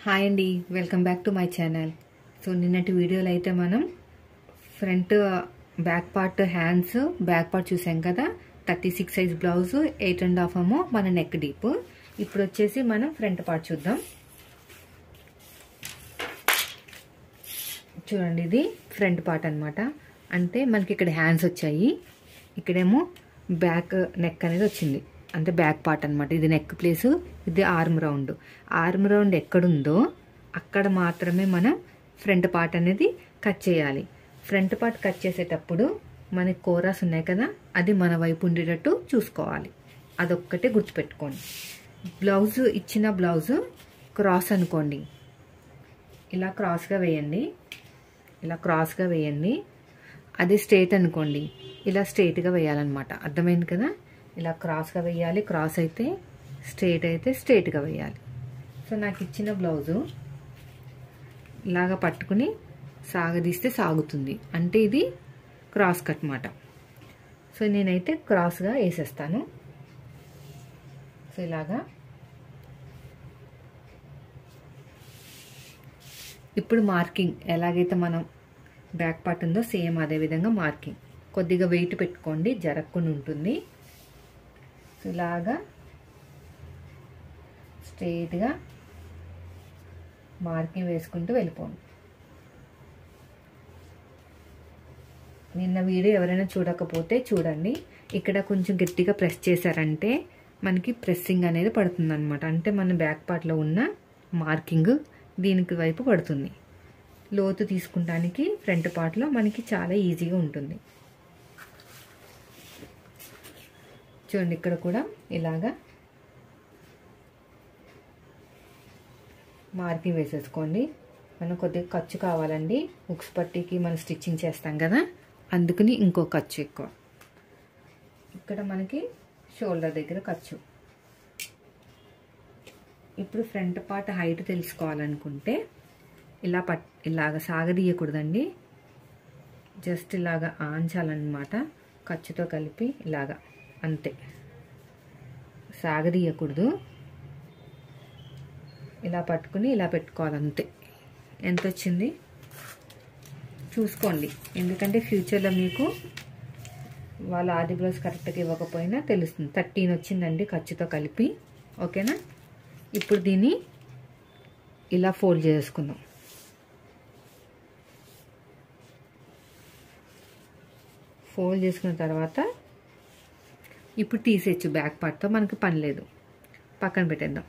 Hi అండి welcome back to my channel so నిన్నటి వీడియోలో అయితే మనం front back part hands back part చూసాం కదా thirty six size blouse eight and half ఏమో మన నెక్ డీప్ ఇప్పుడు వచ్చేసి మనం ఫ్రంట్ పార్ట్ చూద్దాం చూడండి ఇది ఫ్రంట్ పార్ట్ అనమాట అంటే మనకి ఇక్కడ హ్యాండ్స్ వచ్చాయి ఇక్కడేమో బ్యాక్ నెక్ అనేది వచ్చింది అంటే బ్యాక్ పార్ట్ అనమాట ఇది నెక్ ప్లేస్ ఇది ఆర్మ్ రౌండ్ ఆర్మ్ రౌండ్ ఎక్కడుందో అక్కడ మాత్రమే మనం ఫ్రంట్ పార్ట్ అనేది కట్ చేయాలి ఫ్రంట్ పార్ట్ కట్ చేసేటప్పుడు మనకి కోరాస్ ఉన్నాయి కదా అది మన వైపు ఉండేటట్టు చూసుకోవాలి అదొక్కటే గుర్తుపెట్టుకోండి బ్లౌజ్ ఇచ్చిన బ్లౌజ్ క్రాస్ అనుకోండి ఇలా క్రాస్గా వేయండి ఇలా క్రాస్గా వేయండి అది స్ట్రేట్ అనుకోండి ఇలా స్ట్రేట్గా వేయాలన్నమాట అర్థమైంది కదా ఇలా క్రాస్గా వేయాలి క్రాస్ అయితే స్ట్రేట్ అయితే స్ట్రేట్గా వేయాలి సో నాకు ఇచ్చిన బ్లౌజు ఇలాగా పట్టుకుని సాగదీస్తే సాగుతుంది అంటే ఇది క్రాస్ కట్ మాట సో నేనైతే క్రాస్గా వేసేస్తాను సో ఇలాగా ఇప్పుడు మార్కింగ్ ఎలాగైతే మనం బ్యాక్ పార్ట్ ఉందో సేమ్ అదే విధంగా మార్కింగ్ కొద్దిగా వెయిట్ పెట్టుకోండి జరగకుండా ఉంటుంది ఇలాగా స్ట్రైట్గా మార్కింగ్ వేసుకుంటూ వెళ్ళిపోండి నిన్న వీడియో ఎవరైనా చూడకపోతే చూడండి ఇక్కడ కొంచెం గట్టిగా ప్రెస్ చేశారంటే మనకి ప్రెస్సింగ్ అనేది పడుతుంది అనమాట అంటే మన బ్యాక్ పార్ట్లో ఉన్న మార్కింగ్ దీనికి వైపు పడుతుంది లోతు తీసుకుంటానికి ఫ్రంట్ పార్ట్లో మనకి చాలా ఈజీగా ఉంటుంది చూడండి ఇక్కడ కూడా ఇలాగా మార్కింగ్ వేసేసుకోండి మనం కొద్దిగా ఖర్చు కావాలండి ఉక్స్ పట్టీకి మనం స్టిచ్చింగ్ చేస్తాం కదా అందుకని ఇంకో ఖర్చు ఎక్కువ ఇక్కడ మనకి షోల్డర్ దగ్గర ఖర్చు ఇప్పుడు ఫ్రంట్ పార్ట్ హైట్ తెలుసుకోవాలనుకుంటే ఇలా పట్ ఇలాగ సాగదీయకూడదండి జస్ట్ ఇలాగ ఆంచాలన్నమాట ఖర్చుతో కలిపి ఇలాగా అంతే సాగదీయకూడదు ఇలా పట్టుకుని ఇలా పెట్టుకోవాలి అంతే ఎంత వచ్చింది చూసుకోండి ఎందుకంటే ఫ్యూచర్లో మీకు వాళ్ళ ఆది బ్లౌజ్ కరెక్ట్గా ఇవ్వకపోయినా తెలుస్తుంది థర్టీన్ వచ్చిందండి ఖర్చుతో కలిపి ఓకేనా ఇప్పుడు దీన్ని ఇలా ఫోల్డ్ చేసుకుందాం ఫోల్డ్ చేసుకున్న తర్వాత ఇప్పుడు తీసేయచ్చు బ్యాక్ పార్ట్తో మనకి పని లేదు పక్కన పెట్టేద్దాం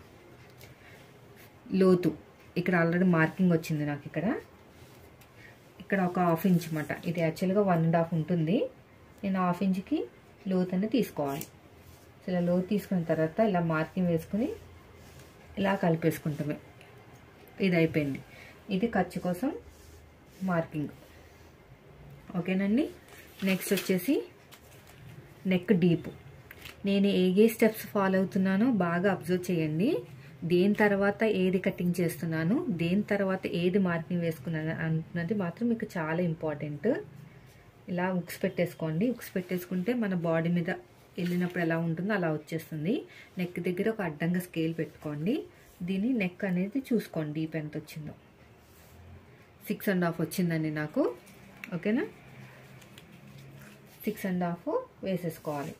లోతు ఇక్కడ ఆల్రెడీ మార్కింగ్ వచ్చింది నాకు ఇక్కడ ఇక్కడ ఒక హాఫ్ ఇంచ్ అన్నమాట ఇది యాక్చువల్గా వన్ అండ్ హాఫ్ ఉంటుంది నేను హాఫ్ ఇంచ్కి లోత్ అనేది తీసుకోవాలి సో ఇలా లోతు తీసుకున్న తర్వాత ఇలా మార్కింగ్ వేసుకుని ఇలా కలిపేసుకుంటామే ఇది అయిపోయింది ఇది ఖర్చు కోసం మార్కింగ్ ఓకేనండి నెక్స్ట్ వచ్చేసి నెక్ డీప్ నేను ఏ ఏ స్టెప్స్ ఫాలో అవుతున్నానో బాగా అబ్జర్వ్ చేయండి దేని తర్వాత ఏది కటింగ్ చేస్తున్నాను దేని తర్వాత ఏది మార్కింగ్ వేసుకున్నాను అన్నది మాత్రం మీకు చాలా ఇంపార్టెంట్ ఇలా ఉక్స్ పెట్టేసుకోండి ఉక్స్ పెట్టేసుకుంటే మన బాడీ మీద వెళ్ళినప్పుడు ఎలా ఉంటుందో అలా వచ్చేస్తుంది నెక్ దగ్గర ఒక అడ్డంగా స్కేల్ పెట్టుకోండి దీని నెక్ అనేది చూసుకోండి డీప్ ఎంత వచ్చిందో సిక్స్ అండ్ హాఫ్ వచ్చిందండి నాకు ఓకేనా సిక్స్ అండ్ హాఫ్ వేసేసుకోవాలి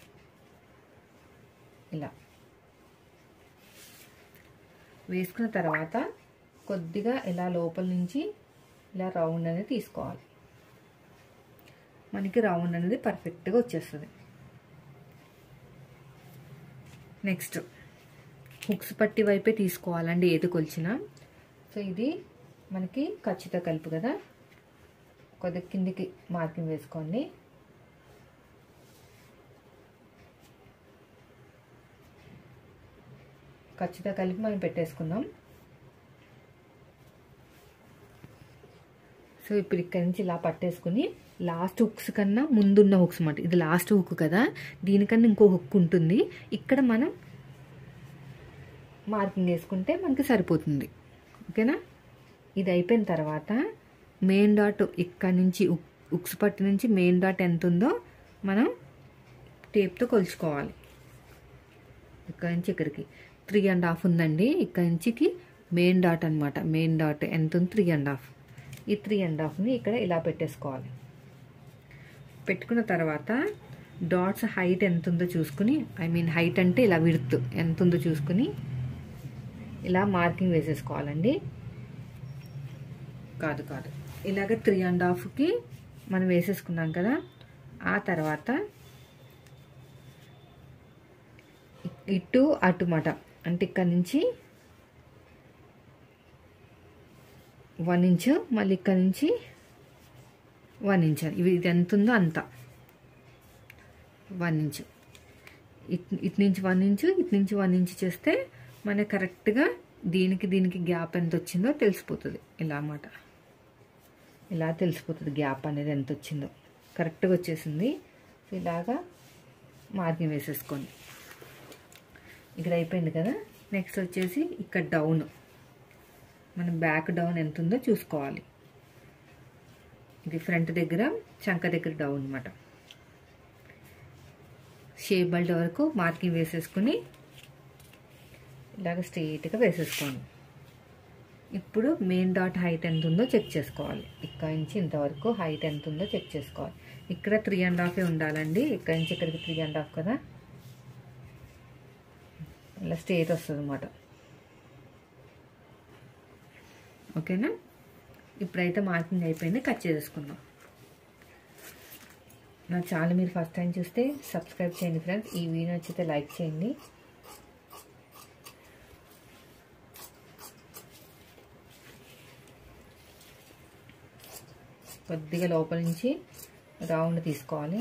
ఇలా వేసుకున్న తర్వాత కొద్దిగా ఇలా లోపల నుంచి ఇలా రౌండ్ అనేది తీసుకోవాలి మనకి రౌండ్ అనేది పర్ఫెక్ట్గా వచ్చేస్తుంది నెక్స్ట్ హుక్స్ పట్టి వైపే తీసుకోవాలండి ఏది కొలిచినా సో ఇది మనకి ఖచ్చిత కలుపు కదా కొద్దిగా కిందికి మార్కింగ్ వేసుకోండి ఖచ్చితంగా కలిపి మనం పెట్టేసుకుందాం సో ఇప్పుడు ఇక్కడి నుంచి ఇలా పట్టేసుకుని లాస్ట్ హుక్స్ కన్నా ముందున్న హుక్స్ మాట ఇది లాస్ట్ హుక్ కదా దీనికన్నా ఇంకో హుక్ ఉంటుంది ఇక్కడ మనం మార్కింగ్ వేసుకుంటే మనకి సరిపోతుంది ఓకేనా ఇది అయిపోయిన తర్వాత మెయిన్ డాట్ ఇక్కడ నుంచి ఉక్స్ పట్టి నుంచి మెయిన్ డాట్ ఎంత ఉందో మనం టేప్తో కొలుచుకోవాలి ఇక్కడ నుంచి ఇక్కడికి త్రీ అండ్ హాఫ్ ఉందండి ఇక్కడ నుంచికి మెయిన్ డాట్ అనమాట మెయిన్ డాట్ ఎంత ఉంది త్రీ అండ్ హాఫ్ ఈ త్రీ అండ్ హాఫ్ని ఇక్కడ ఇలా పెట్టేసుకోవాలి పెట్టుకున్న తర్వాత డాట్స్ హైట్ ఎంత ఉందో చూసుకుని ఐ మీన్ హైట్ అంటే ఇలా విడుతు ఎంత ఉందో చూసుకుని ఇలా మార్కింగ్ వేసేసుకోవాలండి కాదు కాదు ఇలాగ త్రీ అండ్ హాఫ్కి మనం వేసేసుకున్నాం కదా ఆ తర్వాత ఇటు అటు మాట అంటే ఇక్కడ నుంచి వన్ ఇంచు మళ్ళీ ఇక్కడ నుంచి వన్ ఇంచ్ ఇవి ఇది ఎంత ఉందో అంత వన్ ఇంచు ఇట్ ఇటు నుంచి వన్ ఇంచు ఇటు నుంచి వన్ ఇంచు చేస్తే మనకి కరెక్ట్గా దీనికి దీనికి గ్యాప్ ఎంత వచ్చిందో తెలిసిపోతుంది ఇలా అన్నమాట ఇలా తెలిసిపోతుంది గ్యాప్ అనేది ఎంత వచ్చిందో కరెక్ట్గా వచ్చేసింది ఇలాగా మార్కింగ్ వేసేసుకోండి ఇక్కడ అయిపోయింది కదా నెక్స్ట్ వచ్చేసి ఇక్కడ డౌన్ మన బ్యాక్ డౌన్ ఎంత ఉందో చూసుకోవాలి ఇది ఫ్రంట్ దగ్గర చంక దగ్గర డౌన్ అనమాట షేప్ బెల్ట్ వరకు మార్కింగ్ వేసేసుకుని ఇలాగ స్ట్రెయిట్గా వేసేసుకోండి ఇప్పుడు మెయిన్ డాట్ హైట్ ఎంత ఉందో చెక్ చేసుకోవాలి ఇక్కడ నుంచి ఇంతవరకు హైట్ ఎంత ఉందో చెక్ చేసుకోవాలి ఇక్కడ త్రీ అండ్ హాఫే ఉండాలండి ఇక్కడ నుంచి ఇక్కడికి త్రీ అండ్ హాఫ్ కదా ఇలా స్ట్రేట్ వస్తుంది అనమాట ఓకేనా ఇప్పుడైతే మార్కింగ్ అయిపోయింది కట్ చేసేసుకుందాం నా ఛానల్ మీరు ఫస్ట్ టైం చూస్తే సబ్స్క్రైబ్ చేయండి ఫ్రెండ్స్ ఈ వీడియో నచ్చితే లైక్ చేయండి కొద్దిగా లోపల నుంచి రౌండ్ తీసుకోవాలి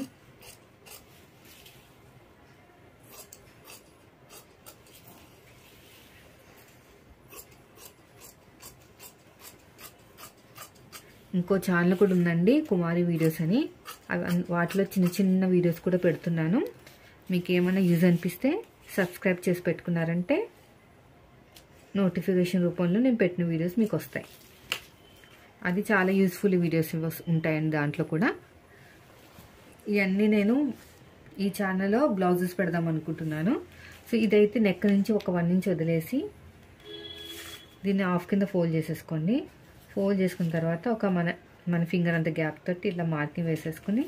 ఇంకో ఛానల్ కూడా ఉందండి కుమారి వీడియోస్ అని అవి అన్- వాటిలో చిన్న చిన్న వీడియోస్ కూడా పెడుతున్నాను మీకు ఏమైనా యూజ్ అనిపిస్తే సబ్స్క్రైబ్ చేసి పెట్టుకున్నారంటే నోటిఫికేషన్ రూపంలో నేను పెట్టిన వీడియోస్ మీకు వస్తాయి అది చాలా యూస్ఫుల్ వీడియోస్ వస్- ఉంటాయండి దాంట్లో కూడా ఇవన్నీ నేను ఈ ఛానల్లో బ్లౌజెస్ పెడదాం అనుకుంటున్నాను సో ఇదైతే నెక్ నుంచి ఒక వన్ ఇంచ్ వదిలేసి దీన్ని హాఫ్ కింద ఫోల్డ్ చేసేసుకోండి ఫోల్డ్ చేసుకున్న తర్వాత ఒక మన మన ఫింగర్ అంత గ్యాప్ తోటి ఇలా మార్కింగ్ వేసేసుకుని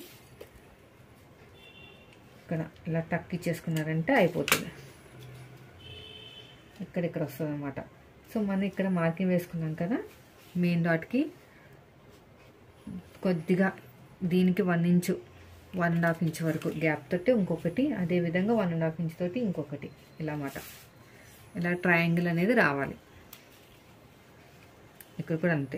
ఇక్కడ ఇలా టక్ ఇచ్చేసుకున్నారంటే అయిపోతుంది ఇక్కడ ఇక్కడ వస్తుంది అనమాట సో మనం ఇక్కడ మార్కింగ్ వేసుకున్నాం కదా మెయిన్ డాట్కి కొద్దిగా దీనికి one inch one and half inch వరకు గ్యాప్ తోటి ఇంకొకటి అదేవిధంగా వన్ అండ్ హాఫ్ ఇంచ్ తోటి ఇంకొకటి ఇలా మాట ఇలా ట్రయాంగిల్ అనేది రావాలి ఇక్కడ కూడా అంతే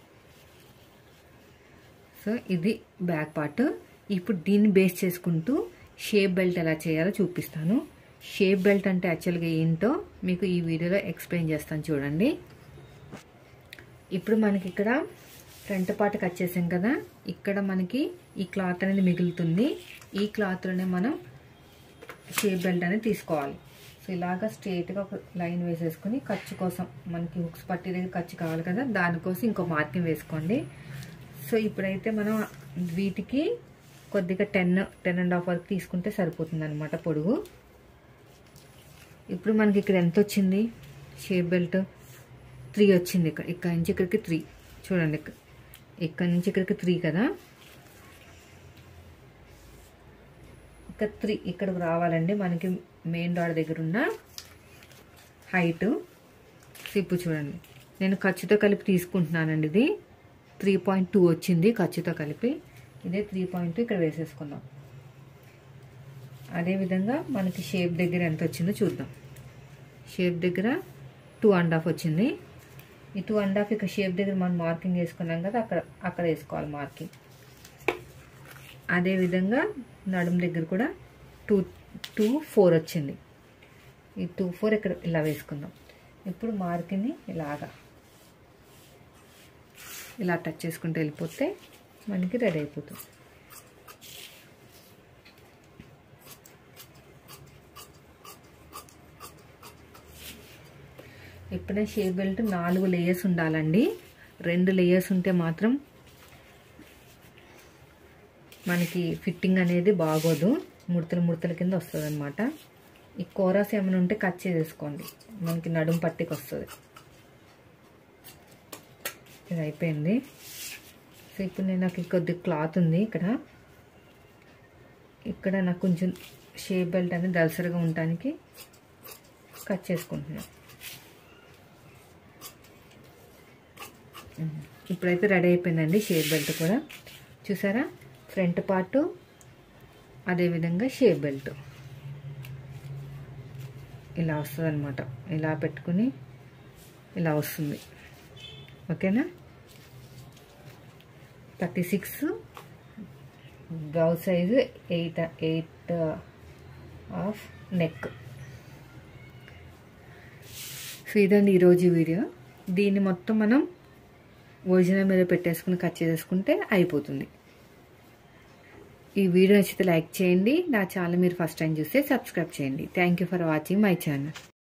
సో ఇది బ్యాక్ పార్ట్ ఇప్పుడు దీన్ని బేస్ చేసుకుంటూ షేప్ బెల్ట్ ఎలా చేయాలో చూపిస్తాను షేప్ బెల్ట్ అంటే యాక్చువల్గా ఏంటో మీకు ఈ వీడియోలో ఎక్స్ప్లెయిన్ చేస్తాను చూడండి ఇప్పుడు మనకి ఇక్కడ ఫ్రంట్ పార్ట్ కట్ చేసాం కదా ఇక్కడ మనకి ఈ క్లాత్ అనేది మిగులుతుంది ఈ క్లాత్లోనే మనం షేప్ బెల్ట్ అనేది తీసుకోవాలి సో ఇలాగా స్ట్రైట్గా ఒక లైన్ వేసేసుకొని ఖర్చు కోసం మనకి హుక్స్ పట్టి దగ్గర ఖర్చు కావాలి కదా దానికోసం ఇంకో మార్కింగ్ వేసుకోండి సో ఇప్పుడైతే మనం వీటికి కొద్దిగా టెన్ టెన్ అండ్ హాఫ్ వరకు తీసుకుంటే సరిపోతుంది అనమాట పొడుగు ఇప్పుడు మనకి ఇక్కడ ఎంత వచ్చింది షేప్ బెల్ట్ త్రీ వచ్చింది ఇక్కడ ఇక్కడ నుంచి ఇక్కడికి త్రీ చూడండి ఇక్కడ ఇక్కడ నుంచి ఇక్కడికి త్రీ కదా ఇక్కడ త్రీ ఇక్కడికి రావాలండి మనకి మెయిన్ డాట్ దగ్గర ఉన్న హైట్ సిప్పు చూడండి నేను ఖర్చుతో కలిపి తీసుకుంటున్నానండి ఇది త్రీ పాయింట్ టూ వచ్చింది ఖర్చుతో కలిపి ఇదే త్రీ పాయింట్ టూ ఇక్కడ వేసేసుకుందాం అదేవిధంగా మనకి షేప్ దగ్గర ఎంత వచ్చిందో చూద్దాం షేప్ దగ్గర టూ అండ్ హాఫ్ వచ్చింది ఈ టూ అండ్ హాఫ్ ఇక్కడ షేప్ దగ్గర మనం మార్కింగ్ వేసుకున్నాం కదా అక్కడ అక్కడ వేసుకోవాలి మార్కింగ్ అదేవిధంగా నడుం దగ్గర కూడా టూ టూ ఫోర్ వచ్చింది ఈ టూ ఫోర్ ఇక్కడ ఇలా వేసుకుందాం ఇప్పుడు మార్కింగ్ని ఇలాగా ఇలా టచ్ చేసుకుంటూ వెళ్ళిపోతే మనకి రెడీ అయిపోతుంది ఎప్పుడైనా షేప్ బెల్ట్ నాలుగు లేయర్స్ ఉండాలండి రెండు లేయర్స్ ఉంటే మాత్రం మనకి ఫిట్టింగ్ అనేది బాగోదు ముడతలు ముడతల కింద వస్తుంది అనమాట ఈ కోరాస్ ఏమైనా ఉంటే కట్ చేసేసుకోండి మనకి నడుం పట్టికి వస్తుంది ఇది అయిపోయింది సో ఇప్పుడు నేను నాకు కొద్ది క్లాత్ ఉంది ఇక్కడ ఇక్కడ నాకు కొంచెం షేప్ బెల్ట్ అనేది దలసరిగా ఉండటానికి కట్ చేసుకుంటున్నాను ఉమ్. ఇప్పుడైతే రెడీ అయిపోయిందండి షేప్ బెల్ట్ కూడా చూసారా ఫ్రంట్ పార్ట్ అదేవిధంగా షేప్ బెల్ట్ ఇలా వస్తుంది అనమాట ఇలా పెట్టుకుని ఇలా వస్తుంది ఓకేనా thirty six blouse size eight eight of neck so ఇదండి ఈరోజు వీడియో దీన్ని మొత్తం మనం ఒరిజినల్ మీద పెట్టేసుకుని కట్ చేసుకుంటే అయిపోతుంది ఈ వీడియో నచ్చితే లైక్ చేయండి నా ఛానల్ మీరు ఫస్ట్ టైం చూస్తే సబ్స్క్రైబ్ చేయండి thank you for watching my channel